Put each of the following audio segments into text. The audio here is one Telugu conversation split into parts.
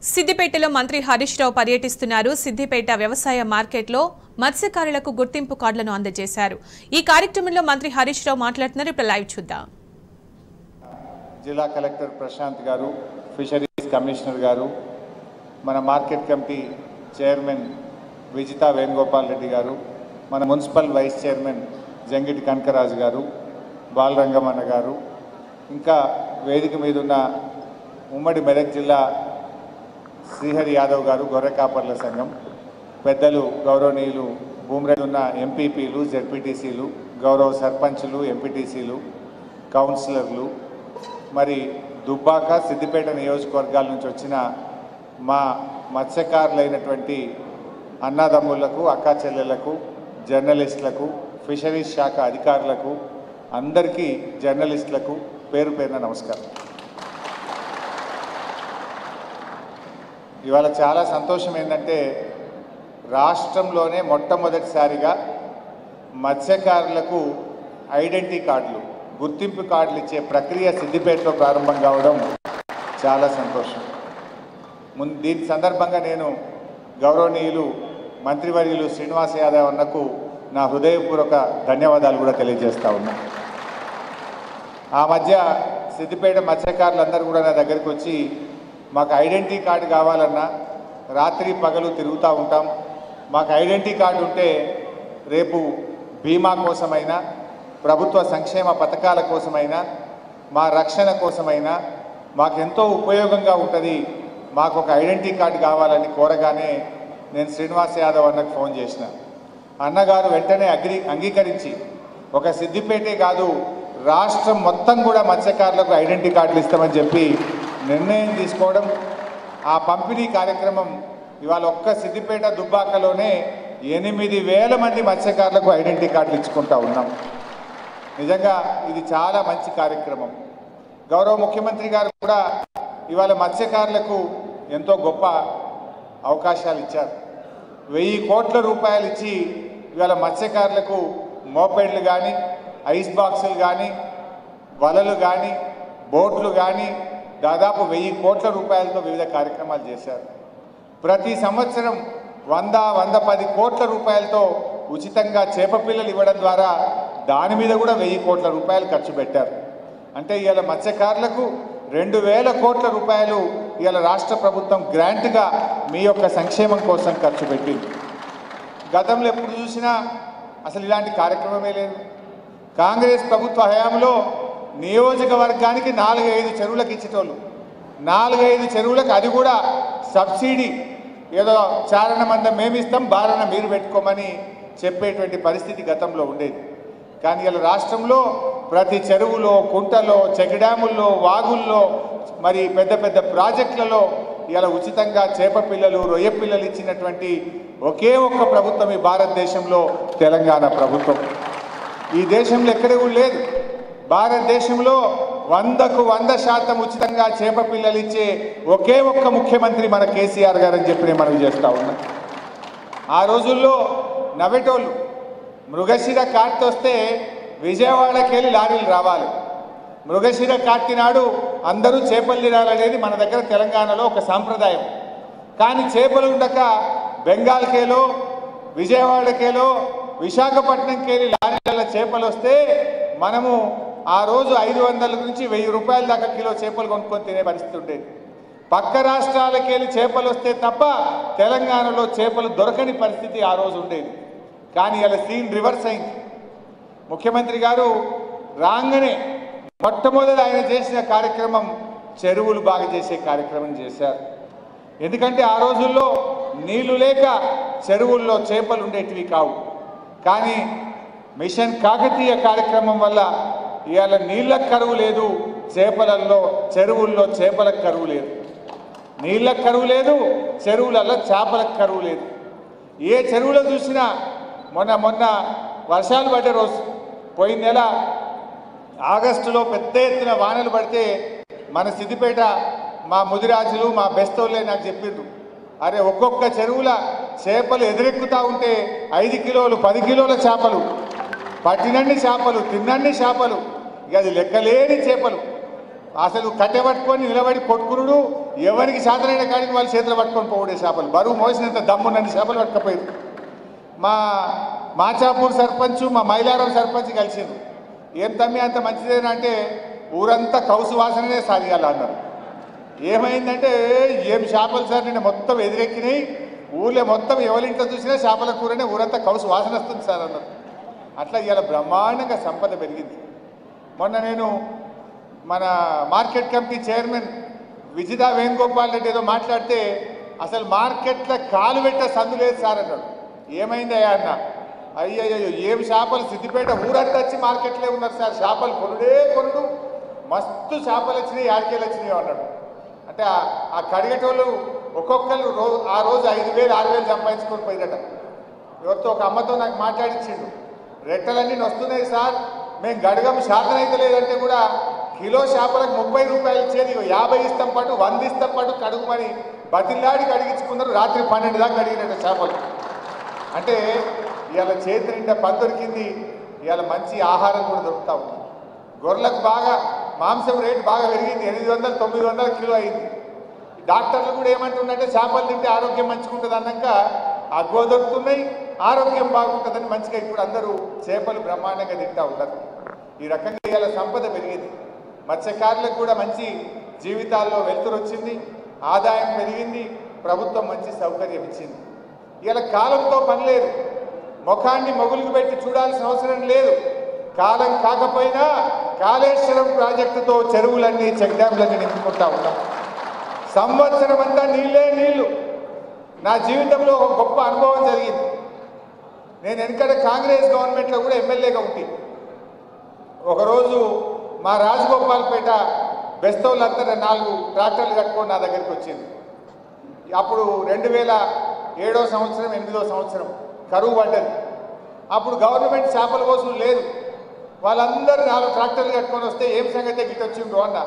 సిద్దిపేటలో మంత్రి హరీష్ రావు పర్యటిస్తున్నారు సిద్దిపేట వ్యవసాయ మార్కెట్లో మత్స్యకారులకు గుర్తింపు కార్డులను అందజేశారు ఈ కార్యక్రమంలో మంత్రి హరీష్ రావు మాట్లాడుతున్నారు ఇప్పుడు లైవ్ చూద్దాం జిల్లా కలెక్టర్ ప్రశాంత్ గారు ఫిషరీస్ కమిషనర్ గారు మన market committee chairman Vijitha Venugopal Reddy గారు మన municipal vice chairman Jangiti Kanakaraju గారు బాలరంగమన్న గారు ఇంకా వేదిక మీద ఉన్న ఉమ్మడి మెదక్ జిల్లా శ్రీహరి యాదవ్ గారు గొర్రె కాపర్ల సంఘం పెద్దలు గౌరవనీయులు భూమిరెడ్డి ఉన్న ఎంపీపీలు జెడ్పీటీసీలు గౌరవ సర్పంచులు ఎంపీటీసీలు కౌన్సిలర్లు మరి దుబ్బాక సిద్దిపేట నియోజకవర్గాల నుంచి వచ్చిన మా మత్స్యకారులైనటువంటి అన్నదమ్ములకు అక్కా చెల్లెళ్లకు జర్నలిస్టులకు ఫిషరీస్ శాఖ అధికారులకు అందరికీ జర్నలిస్టులకు పేరు పేరున నమస్కారం ఇవాళ చాలా సంతోషం ఏంటంటే రాష్ట్రంలోనే మొట్టమొదటిసారిగా మత్స్యకారులకు ఐడెంటిటీ కార్డులు గుర్తింపు కార్డులు ఇచ్చే ప్రక్రియ సిద్దిపేటలో ప్రారంభం కావడం చాలా సంతోషం ముందు దీని సందర్భంగా నేను గౌరవనీయులు మంత్రివర్యులు శ్రీనివాస్ యాదవ్ అన్నకు నా హృదయపూర్వక ధన్యవాదాలు కూడా తెలియజేస్తా ఉన్నా ఆ మధ్య సిద్దిపేట మత్స్యకారులందరూ కూడా నా దగ్గరికి వచ్చి మాకు ఐడెంటిటీ కార్డు కావాలన్నా రాత్రి పగలు తిరుగుతూ ఉంటాం మాకు ఐడెంటిటీ కార్డు ఉంటే రేపు బీమా కోసమైనా ప్రభుత్వ సంక్షేమ పథకాల కోసమైనా మా రక్షణ కోసమైనా మాకెంతో ఉపయోగంగా ఉంటుంది మాకు ఒక ఐడెంటిటీ కార్డు కావాలని కోరగానే నేను శ్రీనివాస్ యాదవ్ అన్నకు ఫోన్ చేసిన అన్నగారు వెంటనే అగ్రి అంగీకరించి ఒక సిద్దిపేటే కాదు రాష్ట్రం మొత్తం కూడా మత్స్యకారులకు ఐడెంటిటీ కార్డులు ఇస్తామని చెప్పి నిర్ణయం తీసుకోవడం ఆ పంపిణీ కార్యక్రమం ఇవాళ ఒక్క సిద్దిపేట దుబ్బాకలోనే ఎనిమిది వేల మంది మత్స్యకారులకు ఐడెంటిటీ కార్డులు ఇచ్చుకుంటా ఉన్నాం నిజంగా ఇది చాలా మంచి కార్యక్రమం గౌరవ ముఖ్యమంత్రి గారు కూడా ఇవాళ మత్స్యకారులకు ఎంతో గొప్ప అవకాశాలు ఇచ్చారు వెయ్యి కోట్ల రూపాయలు ఇచ్చి ఇవాళ మత్స్యకారులకు మోపెడ్లు కానీ ఐస్ బాక్సులు కానీ వలలు కానీ బోట్లు కానీ దాదాపు వెయ్యి కోట్ల రూపాయలతో వివిధ కార్యక్రమాలు చేశారు ప్రతి సంవత్సరం వంద వంద పది కోట్ల రూపాయలతో ఉచితంగా చేప పిల్లలు ఇవ్వడం ద్వారా దాని మీద కూడా వెయ్యి కోట్ల రూపాయలు ఖర్చు పెట్టారు అంటే ఇవాళ మత్స్యకారులకు రెండు వేల కోట్ల రూపాయలు ఇవాళ రాష్ట్ర ప్రభుత్వం గ్రాంట్గా మీ యొక్క సంక్షేమం కోసం ఖర్చు పెట్టింది గతంలో ఎప్పుడు చూసినా అసలు ఇలాంటి కార్యక్రమమే లేదు కాంగ్రెస్ ప్రభుత్వ హయాంలో నియోజకవర్గానికి నాలుగైదు చెరువులకు ఇచ్చేటోళ్ళు నాలుగైదు చెరువులకు అది కూడా సబ్సిడీ ఏదో చారణ మందం మేమిస్తాం బారణ మీరు పెట్టుకోమని చెప్పేటువంటి పరిస్థితి గతంలో ఉండేది కానీ ఇలా రాష్ట్రంలో ప్రతి చెరువులో కుంటలో చెక్ డ్యాముల్లో వాగుల్లో మరి పెద్ద పెద్ద ప్రాజెక్టులలో ఇలా ఉచితంగా చేప పిల్లలు రొయ్య పిల్లలు ఇచ్చినటువంటి ఒకే ఒక్క ప్రభుత్వం ఈ భారతదేశంలో తెలంగాణ ప్రభుత్వం ఈ దేశంలో ఎక్కడ కూడా లేదు భారతదేశంలో వందకు వంద శాతం ఉచితంగా చేప పిల్లలు ఇచ్చే ఒకే ఒక్క ముఖ్యమంత్రి మన కేసీఆర్ గారు అని చెప్పి నేను మనవి చేస్తా ఉన్నా ఆ రోజుల్లో నవ్వేటోళ్ళు మృగశిర కార్తె వస్తే విజయవాడకి వెళ్ళి లారీలు రావాలి మృగశిర కార్తె నాడు అందరూ చేపలు తినాలనేది మన దగ్గర తెలంగాణలో ఒక సాంప్రదాయం కానీ చేపలు ఉండక బెంగాల్కేలో విజయవాడకేలో విశాఖపట్నంకి వెళ్ళి లారీల చేపలు వస్తే మనము ఆ రోజు ఐదు వందల నుంచి వెయ్యి రూపాయల దాకా కిలో చేపలు కొనుక్కొని తినే పరిస్థితి ఉండేది పక్క రాష్ట్రాలకి వెళ్ళి చేపలు వస్తే తప్ప తెలంగాణలో చేపలు దొరకని పరిస్థితి ఆ రోజు ఉండేది కానీ ఇలా సీన్ రివర్స్ అయింది ముఖ్యమంత్రి గారు రాగానే మొట్టమొదటి ఆయన చేసిన కార్యక్రమం చెరువులు బాగా చేసే కార్యక్రమం చేశారు ఎందుకంటే ఆ రోజుల్లో నీళ్లు లేక చెరువుల్లో చేపలు ఉండేటివి కావు కానీ మిషన్ కాకతీయ కార్యక్రమం వల్ల ఇవాళ నీళ్ళకు కరువు లేదు చేపలలో చెరువుల్లో చేపలకు కరువు లేదు నీళ్ళకు కరువు లేదు చెరువులలో చేపలకు కరువు లేదు ఏ చెరువులో చూసినా మొన్న మొన్న వర్షాలు పడ్డ రోజు పోయిన నెల ఆగస్టులో పెద్ద ఎత్తున వానలు పడితే మన సిద్దిపేట మా ముదిరాజులు మా బెస్తోళ్ళే నాకు చెప్పిండ్రు అరే ఒక్కొక్క చెరువుల చేపలు ఎదురెక్కుతా ఉంటే ఐదు కిలోలు పది కిలోల చేపలు పట్టినన్ని చేపలు తిన్నన్ని చేపలు ఇక అది లెక్కలేని చేపలు అసలు కట్టె పట్టుకొని నిలబడి కొట్టుకురుడు ఎవరికి శాతనైన కాడికి వాళ్ళు చేతులు పట్టుకొని పోవడే చేపలు బరువు మోసినంత దమ్మున్నన్ని చేపలు పట్టుకపోయారు మా మాచాపూర్ సర్పంచ్ మా మైలారం సర్పంచ్ కలిసిండు ఏం తమ్మి అంత మంచిదేనా అంటే ఊరంతా కౌసు వాసననే సాగియాలి అన్నారు ఏమైందంటే ఏం చేపలు సార్ నేను మొత్తం ఎదురెక్కినాయి ఊళ్ళో మొత్తం ఎవరింట్లో చూసినా చేపల కూరనే ఊరంతా కౌసు వాసన వస్తుంది సార్ అన్నారు అట్లా ఇవాళ బ్రహ్మాండంగా సంపద పెరిగింది మొన్న నేను మన market committee chairman Vijitha Venugopal Reddy ఏదో మాట్లాడితే అసలు మార్కెట్లో కాలు పెట్టే సందు లేదు సార్ అన్నాడు ఏమైందయ్యా అన్న అయ్యయ్యో ఏం చేపలు సిద్దిపేట ఊరంతా వచ్చి మార్కెట్లో ఉన్నారు సార్ చేపలు కొనుడే కొనుడు మస్తు చేపలు వచ్చినాయి యాడికేలు వచ్చినాయి అన్నాడు అంటే ఆ- ఆ కడిగేటోళ్ళు ఒక్కొక్కరు రో ఆ రోజు ఐదు వేలు ఆరు వేలు సంపాదించుకొని పోయినట ఎవరితో ఒక అమ్మతో నాకు మాట్లాడించిండు రెట్టలన్నీ వస్తున్నాయి సార్ మేము గడగం శాతం అయితే లేదంటే కూడా కిలో చేపలకు ముప్పై రూపాయలు ఇచ్చేది ఇగో యాభై ఇస్తాం పాటు వంద ఇస్తాం పాటు కడుగుమని బతిలాడి కడిగించుకున్నారు రాత్రి పన్నెండు దాకా కడిగినట్టు చేపలు అంటే ఇవాళ చేతి నిండా పని దొరికింది ఇవాళ మంచి ఆహారం కూడా దొరుకుతా ఉంది గొర్రెలకు బాగా మాంసం రేటు బాగా పెరిగింది ఎనిమిది వందలు తొమ్మిది వందల కిలో అయింది డాక్టర్లు కూడా ఏమంటుందంటే చేపలు తింటే ఆరోగ్యం మంచిగుంటుంది అన్నాక అగ్వ దొరుకుతున్నాయి ఆరోగ్యం బాగుంటుందని మంచిగా ఇప్పుడు అందరూ చేపలు బ్రహ్మాండంగా తింటా ఉన్నారు ఈ రకంగా ఇవాళ సంపద పెరిగింది మత్స్యకారులకు కూడా మంచి జీవితాల్లో వెలుతురు వచ్చింది ఆదాయం పెరిగింది ప్రభుత్వం మంచి సౌకర్యం ఇచ్చింది ఇవాళ కాలంతో పని లేదు ముఖాన్ని మొగులుకు పెట్టి చూడాల్సిన అవసరం లేదు కాలం కాకపోయినా కాళేశ్వరం ప్రాజెక్టుతో చెరువులన్నీ చెక్ డ్యాంలన్నీ నింపుకుంటా ఉన్నాం సంవత్సరం అంతా నీళ్ళే నీళ్లు నా జీవితంలో ఒక గొప్ప అనుభవం జరిగింది నేను వెనకడ కాంగ్రెస్ గవర్నమెంట్లో కూడా ఎమ్మెల్యేగా ఉంది ఒకరోజు మా రాజగోపాల్పేట బెస్తోళ్ళంతా నాలుగు ట్రాక్టర్లు కట్టుకొని నా దగ్గరికి వచ్చింది అప్పుడు రెండు వేల ఏడో సంవత్సరం ఎనిమిదో సంవత్సరం కరువు పడ్డది అప్పుడు గవర్నమెంట్ చేపల కోసం లేదు వాళ్ళందరూ నాలుగు ట్రాక్టర్లు కట్టుకొని వస్తే ఏం సంగతి గిట్ వచ్చిండ్రు అన్న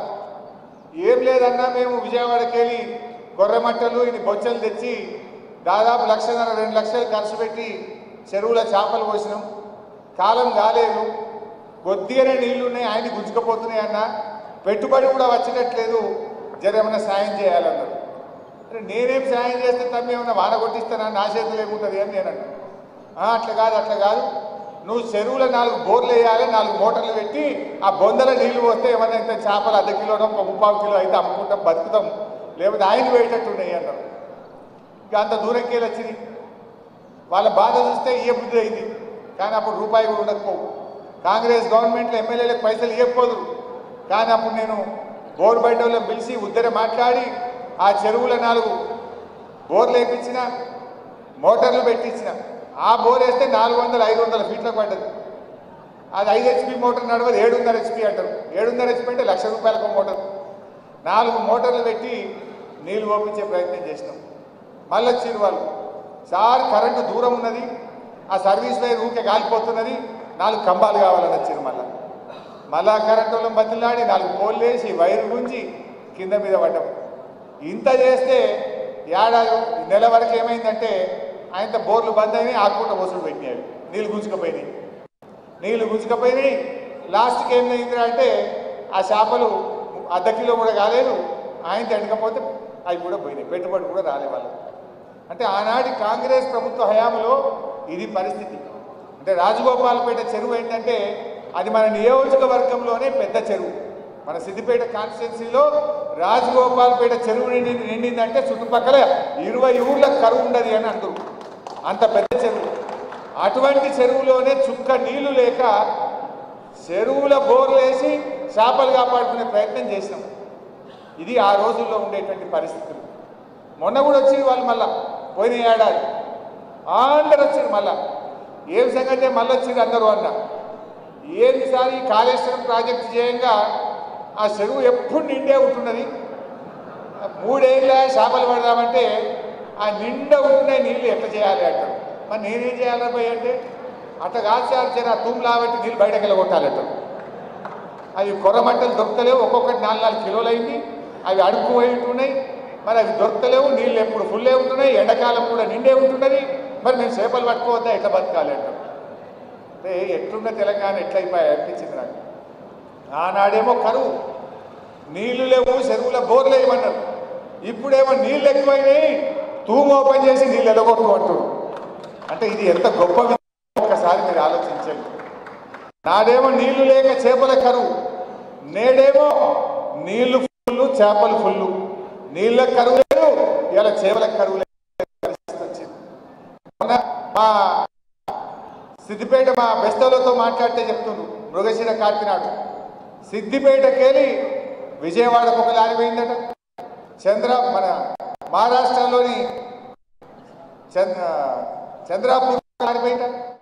ఏం లేదన్నా మేము విజయవాడకి వెళ్ళి గొర్రెమట్టలు ఇది బొచ్చలు తెచ్చి దాదాపు లక్షన్నర రెండు లక్షలు ఖర్చు పెట్టి చెరువుల చేపలు పోసినాం కాలం కాలేదు కొద్దిగానే నీళ్లు ఉన్నాయి ఆయన గుంజుకపోతున్నాయి అన్న పెట్టుబడి కూడా వచ్చినట్లేదు జరేమైనా సాయం చేయాలన్నారు అంటే నేనేం సాయం చేస్తే తమ్మి ఏమైనా వాన కొట్టిస్తానా నా చేతులు ఏముంటుంది అని నేను అన్నా. "ఆ, అట్లా కాదు అట్లా కాదు నువ్వు చెరువులో నాలుగు బోర్లు వేయాలి నాలుగు మోటార్లు పెట్టి ఆ బొందల నీళ్లు వస్తే ఏమన్నా ఇంత చేపలు అర్ధ కిలోనో ఒక ముప్పావు కిలో అయితే అమ్ముకుంటాం బతుకుతాం లేకపోతే ఆయన పోయేటట్టు ఉన్నాయి అన్నారు ఇంకా అంత దూరంకి వెళ్ళి వచ్చింది వాళ్ళ బాధ చూస్తే ఇయ్య బుద్ధి అయింది కానీ అప్పుడు రూపాయి కూడా ఉండకపోవు కాంగ్రెస్ గవర్నమెంట్లో ఎమ్మెల్యేలకు పైసలు ఇవ్వకపోదు కానీ అప్పుడు నేను బోర్ బయట వాళ్ళని పిలిచి ఉద్దర మాట్లాడి ఆ చెరువుల నాలుగు బోర్లు వేయించిన మోటార్లు పెట్టించిన ఆ బోర్ వేస్తే నాలుగు వందల ఐదు వందల ఫీట్లకు పడ్డది అది ఐదు హెచ్పి మోటార్ నడవదు ఏడున్నర హెచ్పి అంటారు ఏడున్నర హెచ్పి అంటే లక్ష రూపాయలకు మోటార్ నాలుగు మోటార్లు పెట్టి నీళ్లు పంపించే ప్రయత్నం చేసినాం మళ్ళీ వచ్చింది వాళ్ళు సార్ కరెంటు దూరం ఉన్నది ఆ సర్వీస్ వైర్ ఊకే గాలిపోతున్నది నాలుగు కంబాలు కావాలని వచ్చింది మళ్ళా మళ్ళా కరెంటు వాళ్ళని బతిలాడి నాలుగు పోల్ వేసి వైరు గుంజి కింద మీద పడ్డాం ఇంత చేస్తే ఏడాది నెల వరకు ఏమైందంటే ఆయనతో బోర్లు బంద్ అయినాయి ఆకుకుంట వసూలు పెట్టినాయి నీళ్ళు గుంజుకపోయినాయి నీళ్లు గుంజుకపోయినాయి లాస్ట్కి ఏమైంది అంటే ఆ చేపలు అర్ధ కిలో కూడా కాలేదు ఆయన తినకపోతే అవి కూడా పోయినాయి పెట్టుబడి కూడా రాలే వాళ్ళకి అంటే ఆనాటి కాంగ్రెస్ ప్రభుత్వ హయాంలో ఇది పరిస్థితి అంటే రాజగోపాలపేట చెరువు ఏంటంటే అది మన నియోజకవర్గంలోనే పెద్ద చెరువు మన సిద్దిపేట కాన్స్టిట్యున్సీలో రాజగోపాలపేట చెరువు నిండి నిండిందంటే చుట్టుపక్కల ఇరవై ఊర్లకు కరువు ఉండదు అని అంటారు అంత పెద్ద చెరువు అటువంటి చెరువులోనే చుక్క నీళ్లు లేక చెరువుల బోర్లు వేసి చేపలు కాపాడుకునే ప్రయత్నం చేసినాం ఇది ఆ రోజుల్లో ఉండేటువంటి పరిస్థితులు మొన్న కూడా వచ్చింది వాళ్ళు మళ్ళా పోయిన ఏడాది అందరు వచ్చారు మళ్ళా ఏం సంగతి మళ్ళీ వచ్చింది అందరూ అన్న ఏంది సార్ ఈ కాళేశ్వరం ప్రాజెక్టు చేయంగా ఆ చెరువు ఎప్పుడు నిండే ఉంటున్నది మూడేళ్ళ చేపలు పడదామంటే ఆ నిండా ఉంటున్నాయి నీళ్ళు ఎట్లా చేయాలి అంటారు మరి నేనేం చేయాలి పోయి అంటే అట్లా కాదు సార్ జర ఆ తూము లాబట్టి నీళ్ళు బయటకు వెళ్ళగొట్టాలంటారు అవి కొర్రమంటలు దొరకలేవు ఒక్కొక్కటి నాలుగు నాలుగు కిలోలు అయింది అవి అడుక్కు పోయి ఉంటున్నాయి మరి అవి దొరకలేవు నీళ్ళు ఎప్పుడు ఫుల్లే ఉంటున్నాయి ఎండాకాలం కూడా నిండే ఉంటున్నది మరి మేము చేపలు పట్టుకోవద్దా ఎట్లా బతకాలి అంటారు అంటే ఎట్లున్న తెలంగాణ ఎట్లా అయిపోయి అనిపించింది నాకు ఆనాడేమో కరువు నీళ్లు లేవు చెరువుల బోర్లు వేయమన్నారు ఇప్పుడేమో నీళ్ళు ఎక్కువైనాయి తూము ఓపెన్ చేసి నీళ్ళు ఎలగొట్టు అంటాడు అంటే ఇది ఎంత గొప్ప విధానం ఒక్కసారి మీరు ఆలోచించండి నాడేమో నీళ్లు లేక చేపల కరువు నేడేమో నీళ్లు ఫుల్లు చేపలు ఫుల్లు నీళ్ళ కరువు లేదు ఇలా చేపల కరువు లేదు పరిస్థితి వచ్చింది మొన్న మా సిద్దిపేట మా బెస్తలతో మాట్లాడితే చెప్తుండ్రు మృగశిర కాకినాడు సిద్దిపేటకెళ్ళి విజయవాడకు ఒక లారీ పోయిందట చంద్ర మన మహారాష్ట్రలోని చంద్ర చంద్రాపూర్ లారీ పోయిందట